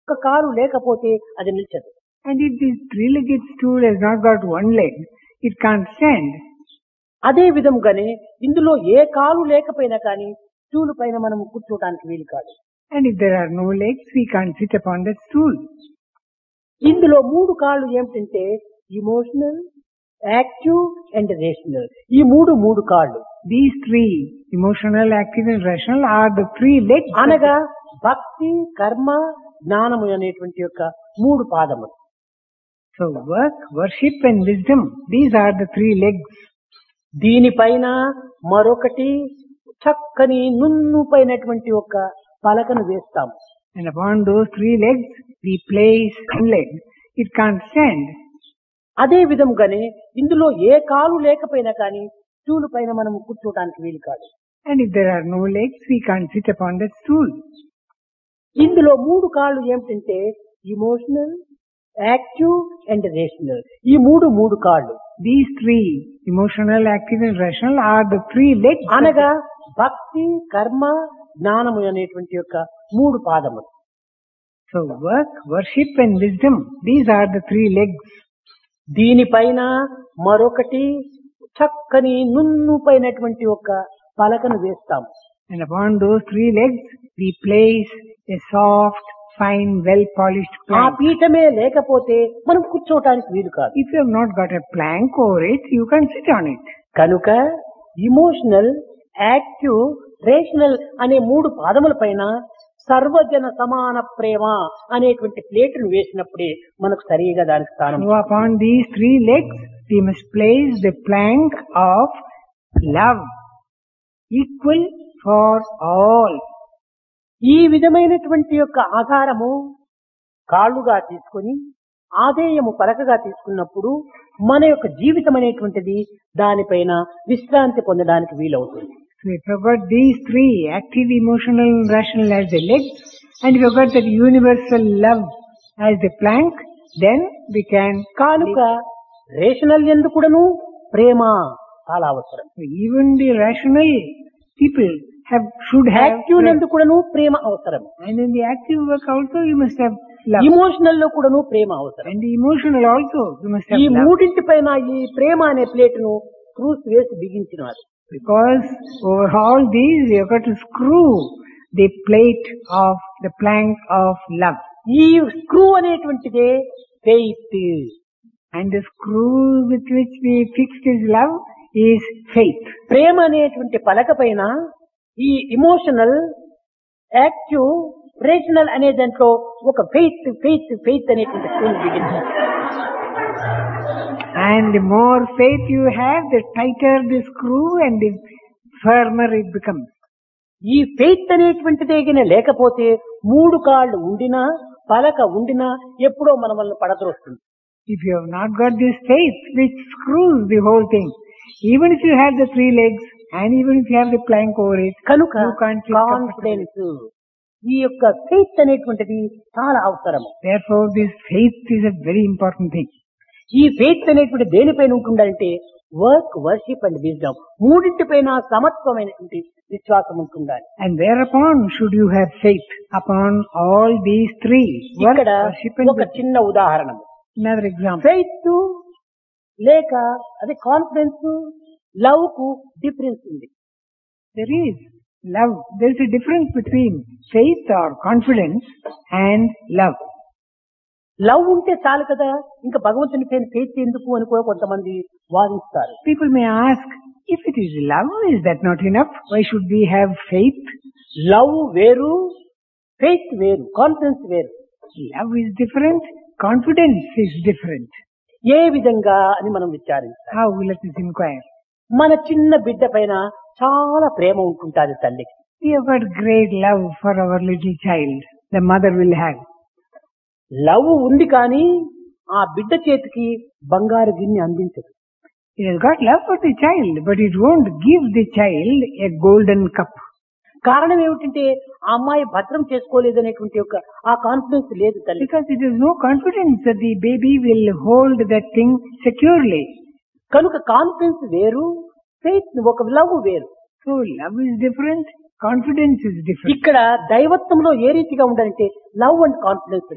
ఒక్క కాలు లేకపోతే అది నిల్చదు And if this three-legged stool has not got one leg, it can't stand. అదే విధంగానే ఇందులో ఏ కాలు లేకపోయినా కానీ స్టూల్ పైన మనం కూర్చోవడానికి వీలు కాదు And if there are no legs, we can't sit upon that stool. ఇందులో మూడు కాళ్ళు ఏమిటంటే ఇమోషనల్ యాక్టివ్ అండ్ రేషనల్ ఈ మూడు మూడు కాళ్ళు These three, emotional, active and rational, are the three legs. of అనగా భక్తి కర్మ జ్ఞానము అనేటువంటి యొక్క మూడు పాదములు So work, worship and wisdom, these are the three legs. దీనిపైన మరొకటి చక్కని నున్ను పైనటువంటి ఒక పలకను వేస్తాం And upon those three legs, we place one leg. It can't stand. అదే విధంగానే ఇందులో ఏ కాలు లేకపోయినా కానీ స్టూల్ పైన మనం కూర్చోవడానికి వీలు కాదు And if there are no legs, we can't sit upon that stool. ఇందులో మూడు కాళ్ళు ఏమిటంటే ఇమోషనల్ యాక్టివ్ అండ్ రేషనల్ ఈ మూడు మూడు కాళ్ళు These three, emotional, active and rational, are the three legs. of అనగా భక్తి కర్మ జ్ఞానము అనేటువంటి యొక్క మూడు పాదములు So work, worship and wisdom, these are the three legs. దీనిపైన మరొకటి చక్కని నున్ను పైనటువంటి ఒక పలకను వేస్తాం And upon those three legs, we place a soft, fine, well-polished ఆ plank. పీఠమే లేకపోతే మనం కూర్చోవటానికి వీలు కాదు If you have not got a plank over it, you can sit on it. కనుక ఇమోషనల్ యాక్టివ్ రేషనల్ అనే మూడు పాదముల పైన సర్వజన సమాన ప్రేమ అనేటువంటి ప్లేటును వేసినప్పుడే మనకు సరిగా దానికి స్థానం So upon these three legs, we must place the plank of love, equal for all. ఈ విధమైనటువంటి యొక్క ఆధారము కాళ్ళుగా తీసుకొని ఆదేయము పలకగా తీసుకున్నప్పుడు మన యొక్క జీవితం అనేటువంటిది దానిపైన విశ్రాంతి పొందడానికి వీలవుతుంది So if you've got these three, active, emotional, and rational as the legs, and if you've got that universal love as the plank, then we can కానుక రేషనల్ ఎందుకుడను ప్రేమ చాలా అవసరం So even the rational people have should have active ఎందుకుడను ప్రేమ అవసరం and in the active work also you must have love. Emotional లో కూడాను ప్రేమ అవసరం And the emotional also you must have ఈ love. మూడింటి పైన ఈ ప్రేమ అనే ప్లేటును క్రూస్ వేసి బిగించినారు Because over all these you have got to screw the plate of the plank of love. ఈ స్క్రూ అనేటువంటిదే faith And the screw with which we fixed his love is faith. ప్రేమ అనేటువంటి పలక పైన ఈ ఇమోషనల్ యాక్టివ్ రేషనల్ అనే దాంట్లో ఒక ఫెయిత్ ఫెయిత్ ఫెయిత్ అనేటువంటి స్క్రూ బిగించారు And the more faith you have, the tighter the screw and the firmer it becomes. ఈ ఫెయిత్ అనేటువంటిదే గిన లేకపోతే మూడు కాళ్ళు ఉండినా పలక ఉండినా ఎప్పుడో మన వల్ల పడద్రోస్తుంది If you have not got this faith which screws the whole thing, even if you have the three legs and even if you have the plank over it, కనుక you can't sit comfortably. Confidence ఈ యొక్క faith అనేటువంటిది చాలా అవసరం Therefore, this faith is a very important thing. ఈ faith అనేటువంటి దేనిపైన ఉంటుందంటే వర్క్ వర్షిప్ అండ్ విజ్డమ్ మూడింటిపైన సమత్వమైనటువంటి విశ్వాసం ఉంటుండాలి And thereupon should you have faith upon all these three. Work, ఇక్కడ worship and ఒక wisdom. చిన్న ఉదాహరణ Another example. ఫెయిత్ లేక అది కాన్ఫిడెన్స్ లవ్ కు డిఫరెన్స్ ఉంది There is love. There is a difference between faith or confidence and love. Love ఉంటే చాలు కదా ఇంకా భగవంతుని పైన ఫెయిత్ ఎందుకు అని కూడా కొంతమంది వాదిస్తారు People may ask, if it is love, is that not enough? Why should we have faith? Love వేరు ఫెయిత్ వేరు కాన్ఫిడెన్స్ వేరు Love is different, confidence is different. ఏ విధంగా అని మనం విచారించాలి How? Let us inquire. మన చిన్న బిడ్డ పైన చాలా ప్రేమ ఉంటుంటాది తల్లికి We have got great love for our little child. The mother will have. Love ఉంది కానీ ఆ బిడ్డ చేతికి బంగారు గిన్నె అందించదు It has got love for the child, but it won't give the child a golden cup. కారణం ఏమిటంటే ఆ అమ్మాయి భద్రం చేసుకోలేదనేటువంటి ఒక ఆ కాన్ఫిడెన్స్ లేదు తల్లి Because it has no confidence that the baby will hold that thing securely. కనుక కాన్ఫిడెన్స్ వేరు ఫెయిత్ ఒక లవ్ వేరు So love is different, confidence is different. ఇక్కడ దైవత్వంలో ఏ రీతిగా ఉండాలంటే లవ్ అండ్ కాన్ఫిడెన్స్